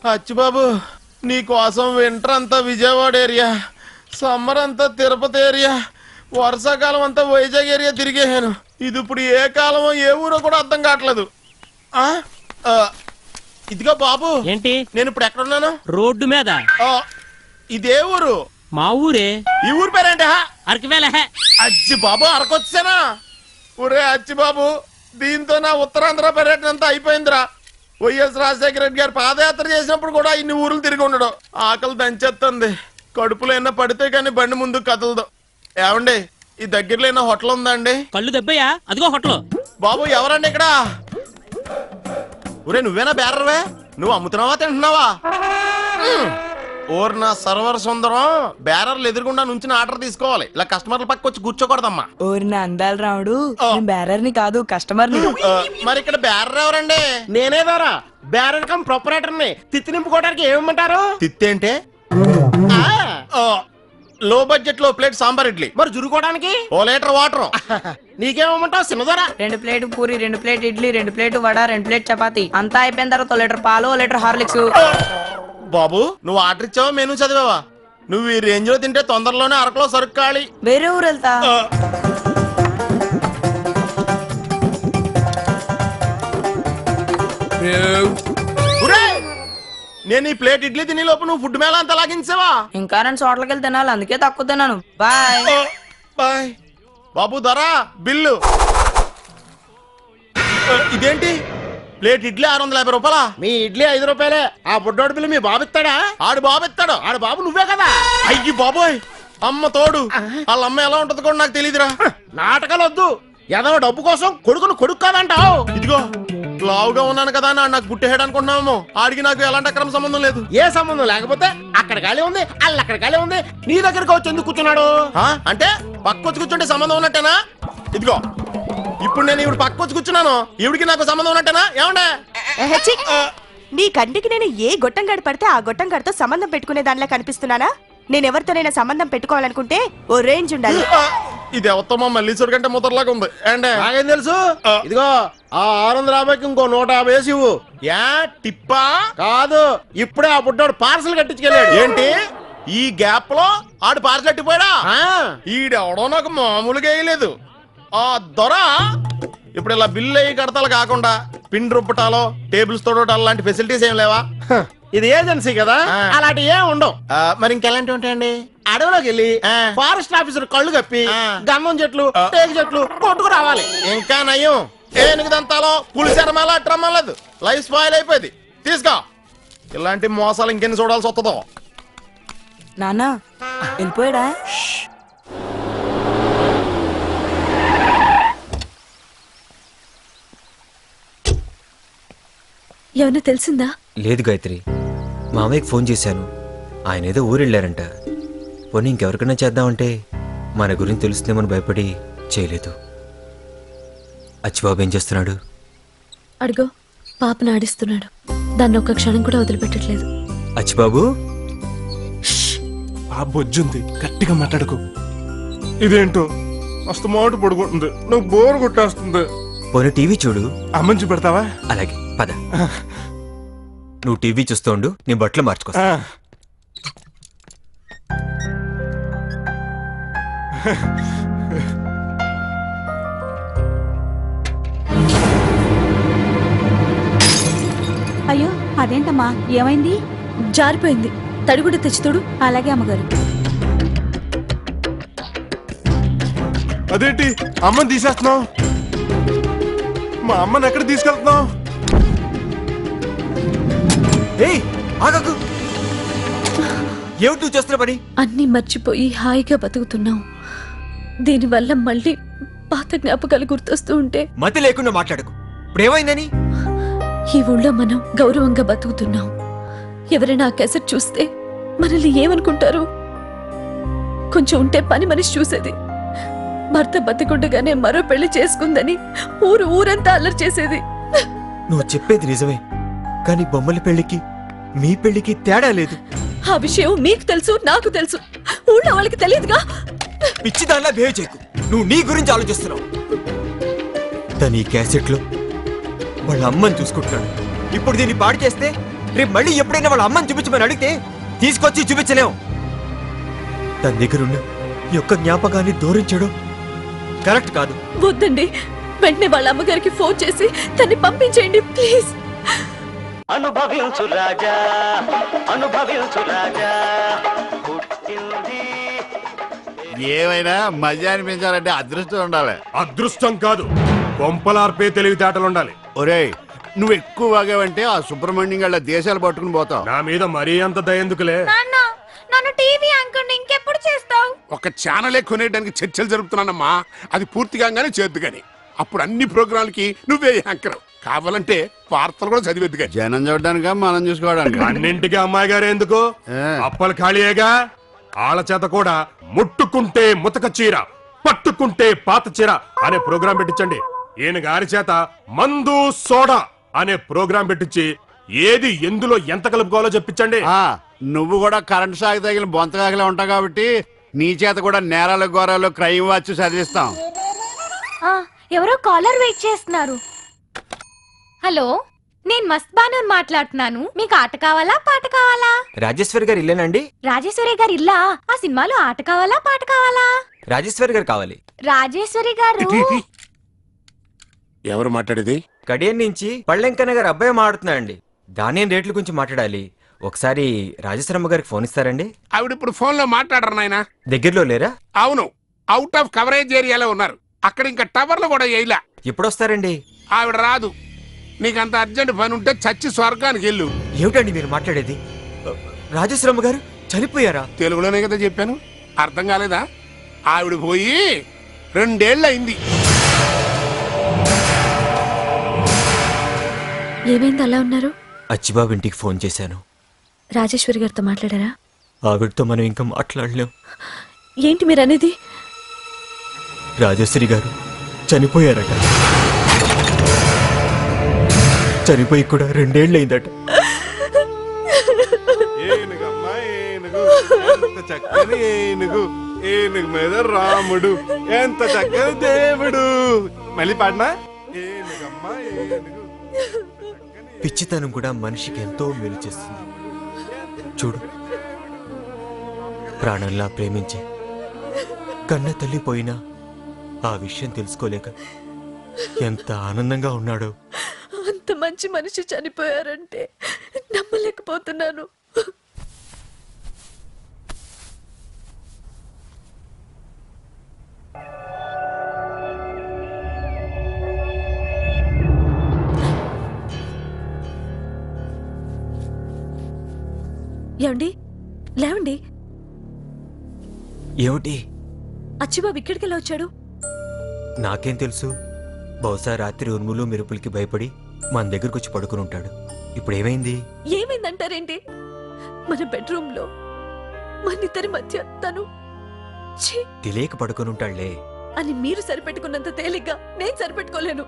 అచ్చిబాబు నీ కోసం వింటర్ అంతా విజయవాడ ఏరియా సమ్మర్ అంతా తిరుపతి ఏరియా వర్షాకాలం అంతా వైజాగ్ ఏరియా తిరిగేసాను ఇది ఇప్పుడు ఏ కాలమో ఏ ఊరో కూడా అర్థం కావట్లేదు ఆ? ఆ, ఇదిగో బాబు ఏంటి నేను ఇప్పుడు ఎక్కడున్నాను రోడ్డు మీద ఆ, ఇదే ఊరు మా ఊరే ఈ ఊరు పేరేంటి హా? అరకివేల హే అచ్చి బాబు అరకొచ్చానా ఒరే అచ్చి బాబు దీంతో నా ఉత్తరాంధ్ర పర్యటన అంతా అయిపోయిందిరా వైఎస్ రాజశేఖర రెడ్డి గారు పాదయాత్ర చేసినప్పుడు కూడా ఇన్ని ఊర్లు తిరిగి ఉండడు ఆకలి దంచేస్తుంది కడుపులో ఏమన్నా పడితే కానీ బండి ముందు కదలదు ఏమండి ఈ దగ్గరలో ఏమైనా హోటల్ ఉందా అండి కళ్ళు దెబ్బయ్యా అదిగో హోటల్ బాబు ఎవరండి ఇక్కడ ఒరే నువ్వేనా బేరర్వే నువ్వు అమ్ముతున్నావా తింటున్నావా మ్మ్. ఓర్ నా సర్వర్ సుందరం బేరర్లు ఎదురుగుండా నుంచి ఆర్డర్ తీసుకోవాలి ఇలా కస్టమర్ల పక్క వచ్చి కూర్చోకూడదమ్మా ఓరి నా అందాల రాముడు నేను బేరర్ని కాదు కస్టమర్ని ఆ, మరి ఇక్కడ బేరర్ ఎవరండి నేనే దారా బ్యారర్ కమ్ ప్రొపరేటర్ ని తిత్తి నింపుకోవడానికి ఏమంటారు తిత్తేంటే ఆ, లో బడ్జెట్ లో ప్లేట్ సాంబార్ ఇడ్లీ మరి జురుకోవడానికి ఓ లీటర్ వాటర్ నీకేమంటావు చిన్నదరా రెండు ప్లేట్ పూరి రెండు ప్లేట్ ఇడ్లీ రెండు ప్లేట్ వడ రెండు ప్లేట్ చపాతి అంతా అయిపోయిన తర్వాత ఓ లీటర్ పాలు ఓ లీటర్ హార్లిక్స్ బాబు నువ్వు ఆర్డర్ ఇచ్చావా మెనూ చదివావా నువ్వు ఈ రేంజ్ లో తింటే తొందరలోనే అరకులో సరుకు ఖాళీ వేరే ఊరు వెళ్తా ఆ. ఒరేయ్! నేను ఈ ప్లేట్ ఇడ్లీ తినే లోపు నువ్వు ఫుడ్ మేళ అంతా లాగించావా ఇంకా రెండు చోట్లకి వెళ్ళి తినాలి అందుకే తక్కువ తిన్నాను బాయ్ ఓ, బాయ్ బాబు ధర బిల్లు ఆ, ఇదేంటి ప్లేట్ ఇడ్లీ ఆరు వందల యాభై రూపాయలా మీ ఇడ్లీ ఐదు రూపాయలే ఆ బుడ్డోడి బిల్లు మీ బాబు ఇస్తాడా ఆడు బాబు ఇస్తాడు ఆడు బాబు నువ్వే కదా అయ్యి బాబోయ్ అమ్మ తోడు వాళ్ళ అమ్మ ఎలా ఉంటది కూడా నాకు తెలియదురా నాటకాలు వద్దు ఏదో డబ్బు కోసం కొడుకును కొడుకు కాదంటావు ఇదిగో లావుగా ఉన్నాను కదా అని ఆడు నాకు గుట్టేయడం అనుకుంటున్నామేమో ఆడికి నాకు ఎలాంటి అక్రమ సంబంధం లేదు ఏ సంబంధం లేకపోతే అక్కడ గాలి ఉంది అల్ల అక్కడ గాలి ఉంది నీ దగ్గరకు వచ్చి ఎందుకు కూర్చున్నాడు ఆ? అంటే పక్క వచ్చి కూర్చుంటే సంబంధం ఉన్నట్టేనా ఇదిగో ఇప్పుడు నేను ఇప్పుడు పక్క వచ్చి కూర్చున్నాను ఈవిడికి నాకు సంబంధం ఉన్నట్టేనా ఏమండే ఎహెచ్చి! నీ కంటికి నేను ఏ గొట్టంగాడి పడితే ఆ గొట్టంగాడితో సంబంధం పెట్టుకునే దానిలా కనిపిస్తున్నానా నేను ఎవరితోనైనా సంబంధం పెట్టుకోవాలనుకుంటే ఓ రేంజ్ ఉండాలి ఆ, ఇది ఎవరితో మల్లీశ్వర్ కంటే ముద్రలాగా ఉంది ఏండే నాకేం తెలుసు ఆ. ఇదిగో ఆ ఆరు వందల యాభైకి ఇంకో నూట యాభై వేసి ఇవ్వు యా టిప్పా కాదు ఇప్పుడే ఆ బుడ్డోడు పార్సల్ కట్టించుకెళ్ళాడు ఏంటి ఈ గ్యాప్ లో ఆడు పార్సల్ అట్టిపోయాడా ఆ, ఈడెవడో నాకు మామూలుగా వేయలేదు ఆ దొర ఇప్పుడు ఇలా బిల్లు అయ్యి కడతాలు కాకుండా పిన్ రుబ్బటాలో టేబుల్స్ తోడటాలు లాంటి ఫెసిలిటీస్ ఏం లేవా హ, ఇది ఏజెన్సీ కదా ఆ. అలాంటి ఏం ఉండవు ఆ, మరి ఇంకెలాంటివి ఉంటాయండి అడవిలోకి వెళ్ళి ఆ. ఫారెస్ట్ ఆఫీసర్ కళ్ళు కప్పి ఆ. గంధం చెట్లు ఆ. టేకు చెట్లు కొట్టుకు రావాలి ఇంకా నయం ఏనుగు దంతాలో పులిసెరమాల అట్రమ్మలేదు లైఫ్ స్పాయిల్ అయిపోయింది తీసుకో ఇలాంటి మోసాలు ఇంకెన్ని చూడాల్సి వస్తుందో నాన్న వెళ్ళిపోయాడా ఏమన్నా తెలిసిందా లేదు గాయత్రి మామయ్యకి ఫోన్ చేశాను ఆయన ఏదో ఊరెళ్ళారంట పోనీ ఇంకెవరికైనా చేద్దామంటే మన గురించి తెలుస్తుందేమని భయపడి చేయలేదు అచ్చిబాబు ఏం చేస్తున్నాడు అడుగో పాపను ఆడిస్తున్నాడు దాన్ని ఒక్క క్షణం కూడా వదిలిపెట్టట్లేదు అచ్చిబాబు ఆ బొజ్జుంది గట్టిగా మాట్లాడుకో ఇదేంటో మస్తు మోటు పడుకుంటుంది నువ్వు బోర్ కొట్టేస్తుంది పోనీ టీవీ చూడు అమ్మని చూపెడతావా అలాగే పద నువ్వు టీవీ చూస్తూ ఉండు నీ బట్టలు మార్చుకొస్తా ఆ. అయ్యో అదేంటమ్మా ఏమైంది జారిపోయింది తడిగుడ్డ తెచ్చుతోడు అలాగే అమ్మగారు అదేంటి అమ్మని తీసేస్తున్నావు మా అమ్మని ఎక్కడ తీసుకెళ్తున్నావు ఏయ్ ఆగకు ఏమిటి నువ్వు చేస్తున్న పని అన్నీ మర్చిపోయి హాయిగా బతుకుతున్నాం దీనివల్ల మళ్ళీ పాత జ్ఞాపకాలు గుర్తొస్తూ ఉంటే మతి లేకుండా మాట్లాడకు ఇప్పుడేమైందని ఈ ఊళ్ళో మనం గౌరవంగా బతుకుతున్నాం ఎవరైనా ఆ క్యాసెట్ చూస్తే మనల్ని ఏమనుకుంటారు కొంచెం ఉంటే పని మనిషి చూసేది భర్త బతికుండగానే మరో పెళ్లి చేసుకుందని ఊరు ఊరంతా అల్లరి చేసేది నువ్వు చెప్పేది నిజమే కానీ బొమ్మల పెళ్లికి మీ పెళ్లికి తేడా లేదు ఆ విషయం మీకు తెలుసు నాకు తెలుసు ఊళ్ళో వాళ్ళకి తెలియదుగా పిచ్చి దానిలా బిహేవ్ చేయకు నువ్వు నీ గురించి ఆలోచిస్తున్నావు తను ఈ క్యాసెట్లో వాళ్ళ అమ్మని చూసుకుంటున్నాడు ఇప్పుడు దీన్ని పాడు చేస్తే రేపు మళ్ళీ ఎప్పుడైనా వాళ్ళ అమ్మని చూపించమని అడిగితే తీసుకొచ్చి చూపించలేం తన దగ్గరున్న ఈ యొక్క జ్ఞాపకాన్ని దూరించడం కరెక్ట్ కాదు వద్దండి వెంటనే వాళ్ళ అమ్మగారికి ఫోన్ చేసి తన్ని పంపించేయండి ప్లీజ్ అనుభవించు రాజా అనుభవించు రాజా పుట్టింది ఏమైనా మజా అనిపించాలంటే అదృష్టం ఉండాలి అదృష్టం కాదు కొంపలార్పే తెలివితేటలు ఉండాలి ఒరేయ్ నువ్వు ఎక్కువ వాగావంటే ఆ సుబ్రహ్మణ్యం గళ్ళ దేశాలు పట్టుకుని పోతావు నా మీద మరీ అంత దయందుకులే నన్ను టీవీ యాంకర్ ఇంకెప్పుడు చేస్తావు ఒక ఛానలే కొనేయడానికి చర్చలు జరుపుతున్నానమ్మా అది పూర్తి కాగానే చేద్దు గాని అప్పుడు అన్ని ప్రోగ్రాంలకి నువ్వే యాంకర్ కావాలంటే వార్తలు కూడా చదివేద్దు గాని జనం చూడడానికా మనం చూసుకోవడానికి అన్నింటికి అమ్మాయి గారు ఎందుకు అప్పలు ఖాళీయేగా ఆళ్ళ చేత కూడా ముట్టుకుంటే ముతక చీర పట్టుకుంటే పాత చీర అనే ప్రోగ్రాం పెట్టించండి ఈయన గారి చేత మందు సోడా అనే ప్రోగ్రాం పెట్టించి ఏది ఎందులో ఎంత కలుపుకోవాలో చెప్పించండి ఆ, నువ్వు కూడా కరెంట్ షాక్ తగిలిన బొంతకాకలే ఉంటావు కాబట్టి నీ చేత కూడా నేరాలు ఘోరాలు క్రైమ్ వాచ్ చదివిస్తాం ఎవరో కాలర్ వెయిట్ చేస్తున్నారు హలో నేను మస్త్ బాను మాట్లాడుతున్నాను మీకు ఆట కావాలా పాట కావాలా రాజేశ్వరి గారు ఇల్లేనండి రాజేశ్వరి గారు ఇల్లా ఆ సినిమాలో ఆట కావాలా పాట కావాలా రాజేశ్వరి గారు కావాలి రాజేశ్వరి గారు ఎవరు మాట్లాడేది కడియం నుంచి పళ్ళెంకన్న గారు అబ్బాయి మాడుతున్నాడండి ధాన్యం రేట్ల గురించి మాట్లాడాలి ఒకసారి రాజేశ్వరమ్మ గారికి ఫోన్ ఇస్తారండి ఆవిడ ఇప్పుడు ఫోన్ లో మాట్లాడరు నాయన దగ్గరలో లేరా అవును అవుట్ ఆఫ్ కవరేజ్ ఏరియాలో ఉన్నారు అక్కడ ఇంకా టవర్లు కూడా వేయలే ఎప్పుడు వస్తారండి ఆవిడ రాదు నీకు అంత అర్జెంట్ పని ఉంటే చచ్చి స్వర్గానికి వెళ్ళు ఏమిటండి మీరు మాట్లాడేది రాజేశ్వరమ్మ గారు చనిపోయారా తెలుగులోనే కదా చెప్పాను అర్థం కాలేదా ఆవిడ పోయి రెండేళ్ళు అయింది ఏమైంది అలా ఉన్నారు అచ్చిబాబు ఇంటికి ఫోన్ చేశాను రాజేశ్వరి గారితో మాట్లాడారా ఆవిడతో మనం ఇంకా మాట్లాడలేం ఏంటి మీరు అనేది రాజశ్రీ గారు చనిపోయారట చనిపోయి కూడా రెండేళ్ళయిందట ఏనుగమ్మా ఏనుగు ఎంత చక్కని ఏనుగు ఏనుగు మీద రాముడు ఎంత చక్కని దేవుడు మళ్ళీ పాడినా ఏనుగమ్మా ఏనుగు పిచ్చితనం కూడా మనిషికి ఎంతో మేలు చేస్తుంది చూడు ప్రాణంలా ప్రేమించి కన్న తల్లి పోయినా ఆ విషయం తెలుసుకోలేక ఎంత ఆనందంగా ఉన్నాడో అంత మంచి మనిషి చనిపోయారంటే నమ్మలేకపోతున్నాను ఏమండి లేవండి ఏమిటి అచ్చిబాబు ఇక్కడికి ఎలా వచ్చాడు నాకేం తెలుసు బహుశా రాత్రి ఉరుములు మెరుపులకి భయపడి మన దగ్గరకు వచ్చి పడుకుని ఉంటాడు ఇప్పుడు ఏమైంది ఏమైందంటారేంటి మన బెడ్రూమ్ లో మన ఇద్దరి మధ్య తను ఛీ తెలియక పడుకుని ఉంటాడులే అని మీరు సరిపెట్టుకున్నంత తేలిగ్గా నేను సరిపెట్టుకోలేను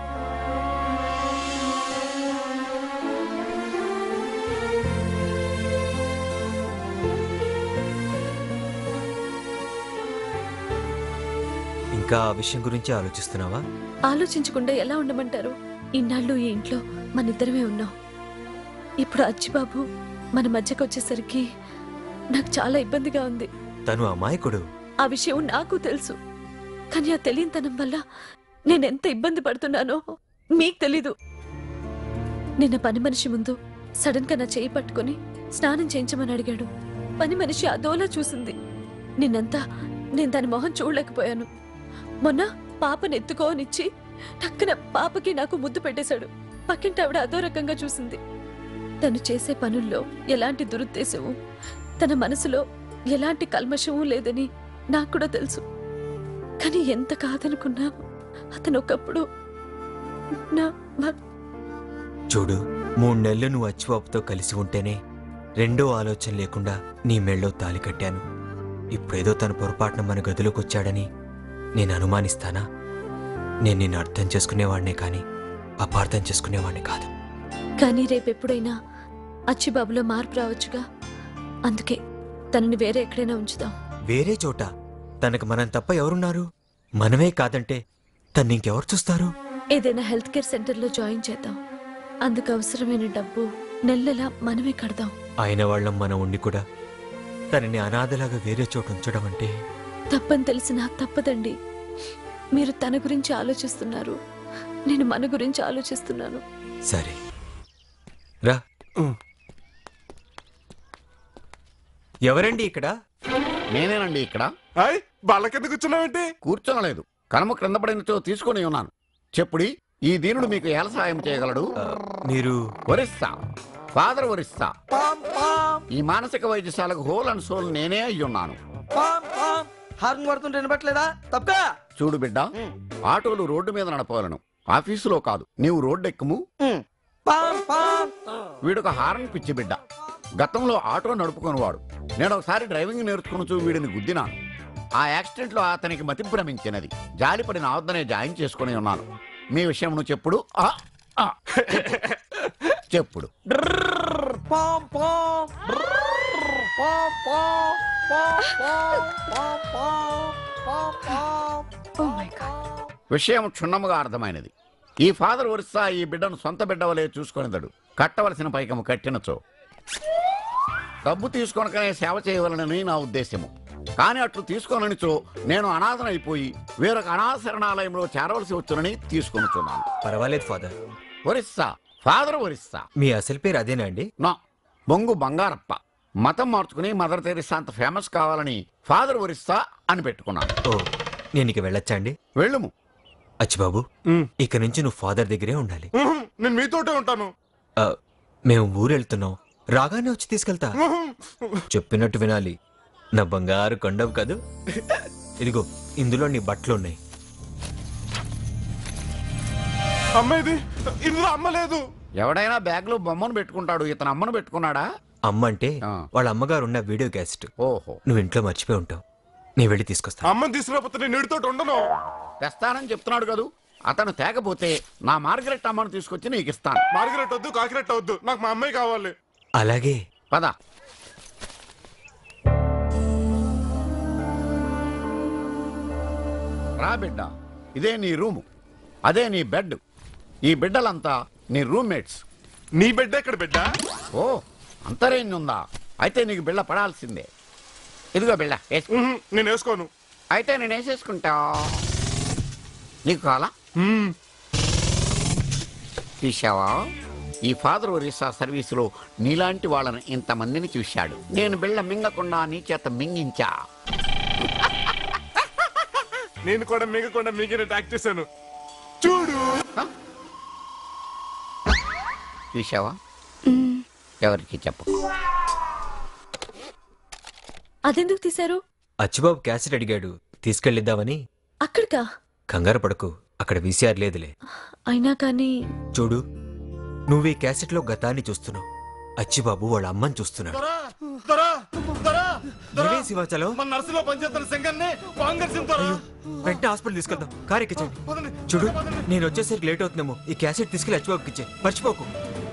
ఇంకా ఆ విషయం గురించి ఆలోచిస్తున్నావా ఆలోచించకుండా ఎలా ఉండమంటారు ఇన్నాళ్ళు ఈ ఇంట్లో మన ఇద్దరమే ఉన్నాం ఇప్పుడు అచ్చిబాబు మన మధ్యకు వచ్చేసరికి నాకు చాలా ఇబ్బందిగా ఉంది తను అమాయకుడు ఆ విషయం నాకు తెలుసు కానీ ఆ తెలియనితనం వల్ల నేనెంత ఇబ్బంది పడుతున్నానో మీకు తెలీదు నిన్న పని మనిషి ముందు సడన్ గా నా చేయి పట్టుకొని స్నానం చేయించమని అడిగాడు పని మనిషి అదోలా చూసింది నిన్నంతా నేను దాని మొహం చూడలేకపోయాను మొన్న పాపను ఎత్తుకోనిచ్చి టక్కున పాపకి నాకు ముద్దు పెట్టేశాడు పక్కింటి ఆవిడ అదో రకంగా చూసింది తను చేసే పనుల్లో ఎలాంటి దురుద్దేశము తన మనసులో ఎలాంటి కల్మషము లేదని నాకు కూడా తెలుసు కానీ ఎంత కాదనుకున్నా అతను ఒకప్పుడు నా మ- చూడు మూడు నెలలు నువ్వు అచ్చిబాబుతో కలిసి ఉంటేనే రెండో ఆలోచన లేకుండా నీ మెళ్ళో తాలి కట్టాను ఇప్పుడేదో తన పొరపాటున మన గదిలోకి వచ్చాడని నేను అనుమానిస్తానా నేను నిన్ను అర్థం చేసుకునేవాడినే కానీ అపార్థం చేసుకునేవాడిని కాదు కానీ రేపెప్పుడైనా అచ్చిబాబులో మార్పు రావచ్చుగా అందుకే తనని వేరే ఎక్కడైనా ఉంచుదాం వేరే చోట తనకు మనం తప్ప ఎవరున్నారు మనమే కాదంటే తన్ని ఇంకెవరు చూస్తారు ఏదైనా హెల్త్ కేర్ సెంటర్లో జాయిన్ చేద్దాం అందుకు అవసరమైన డబ్బు నెల నెల మనమే కడదాం అయిన వాళ్ళం మనం ఉండి కూడా తనని అనాథలాగా వేరే చోటు ఉంచడం అంటే తప్పని తెలిసినా తప్పదండి మీరు తన గురించి ఆలోచిస్తున్నారు నేను మన గురించి ఆలోచిస్తున్నాను సరే రా ఎవరండి ఇక్కడ నేనేనండి ఇక్కడ బల్ల కింద కూర్చున్నావేంటి కూర్చోనలేదు కనుమ క్రింద పడినచో తీసుకొని ఉన్నాను చెప్పుడి ఈ దీనుడు మీకు ఎలా సహాయం చేయగలడు మీరు ఒరిస్సా ఫాదర్ ఒరిస్సా ఈ మానసిక వైద్యశాలకు హోల్ అండ్ సోల్ నేనే అయ్యున్నాను హార్న్ కొడుతుంటే వినపట్లేదా తప్పగా చూడు బిడ్డ ఆటోలు రోడ్డు మీద నడపవలను ఆఫీసులో కాదు నీవు రోడ్డు ఎక్కుము వీడొక హారన్ పిచ్చి బిడ్డ గతంలో ఆటో నడుపుకునేవాడు నేను ఒకసారి డ్రైవింగ్ నేర్చుకుని వీడిని గుద్దినాను ఆ యాక్సిడెంట్ లో అతనికి మతి భ్రమించినది జాలిపడి నా వద్దనే జాయిన్ చేసుకుని ఉన్నాను మీ విషయం నువ్వు చెప్పుడు ఆ, ఆ, చెప్పుడు విషయం క్షుణ్ణముగా అర్థమైనది ఈ ఫాదర్ ఒరిస్సా ఈ బిడ్డను సొంత బిడ్డ వలె చూసుకొనిదడు కట్టవలసిన పైకము కట్టినచో డబ్బు తీసుకొనకనే సేవ చేయవలనని నా ఉద్దేశము కానీ అట్లు తీసుకోననిచో నేను అనాథనైపోయి వేరొక అనాథ శరణాలయంలో చేరవలసి వచ్చునని తీసుకొనుచున్నాను పర్వాలేదు ఫాదర్ ఒరిస్సా ఫాదర్ ఒరిస్సా మీ అసలు పేరు అదేనా అండి నా బొంగు బంగారప్ప మతం మార్చుకుని మదర్ తెరిసా అంత ఫేమస్ కావాలని ఫాదర్ ఒరిస్సా అని పెట్టుకున్నాను ఓ నేను ఇక వెళ్ళొచ్చా అండి వెళ్ళుము అచ్చిబాబు ఇక నుంచి నువ్వు ఫాదర్ దగ్గరే ఉండాలి నేను మీతోటే ఉంటాను ఆ, మేము ఊరు వెళ్తున్నాం రాగానే వచ్చి తీసుకెళ్తా చెప్పినట్టు వినాలి నా బంగారు కొండవు కదూ ఇదిగో ఇందులో నీ బట్టలు ఉన్నాయి అమ్మ ఇది ఇందులో అమ్మ లేదు ఎవడైనా బ్యాగ్ లో బొమ్మను పెట్టుకుంటాడు ఇతను అమ్మను పెట్టుకున్నాడా అమ్మ అంటే వాళ్ళ అమ్మగారు ఉన్న వీడియో క్యాసెట్ ఓహో నువ్వు ఇంట్లో మర్చిపోయి ఉంటావు నీ వెళ్ళి తీసుకొస్తా అమ్మని తీసుకురాకపోతే నేను నీడితోటి ఉండను తెస్తానని చెప్తున్నాడు కదూ అతను తేకపోతే నా మార్గరెట్ అమ్మను తీసుకొచ్చి నీకు ఇస్తాను మార్గరెట్ వద్దు కాకిరెట్ వద్దు నాకు మా అమ్మాయి కావాలి అలాగే పద రా బిడ్డ ఇదే నీ రూము అదే నీ బెడ్ ఈ బిడ్డలంతా నీ రూమ్మేట్స్ నీ బిడ్డ ఎక్కడ బిడ్డ ఓ అంతరేంది ఉందా అయితే నీకు బిళ్ళ పడాల్సిందే ఇదిగో బిళ్ళ వేసుకో. నేను వేసుకోను అయితే నేను వేసేసుకుంటా నీకు కావాలా చూశావా ఈ ఫాదర్ ఒరిస్సా సర్వీసులో నీలాంటి వాళ్ళని ఇంతమందిని చూశాడు నేను బిళ్ళ మింగకుండా నీ చేత మింగించా నేను కూడా మిగకుండా మిగిలిన యాక్ట్ చేశాను చూడు చూశావా ఎవరికి చెప్పు అదెందుకు తీశారు అచ్చిబాబు క్యాసెట్ అడిగాడు తీసుకెళ్ళిద్దామని అక్కడికా కంగారు పడకు అక్కడ వీసీఆర్ లేదులే అయినా కానీ చూడు నువ్వు ఈ క్యాసెట్లో గతాన్ని చూస్తున్నావు అచ్చిబాబు వాళ్ళ అమ్మని చూస్తున్నాడు దొరా దొరా నువ్వే శివాచలం మన నర్సులో పనిచేస్తున్న శంకర్ని వాంగర్సింగ్ దొరా వెంటనే హాస్పిటల్ తీసుకెళ్దాం కారు ఎక్కించండి చూడు నేను వచ్చేసరికి లేట్ అవుతుందేమో ఈ క్యాసెట్ తీసుకెళ్ళి అచ్చిబాబుకి ఇచ్చే మర్చిపోకు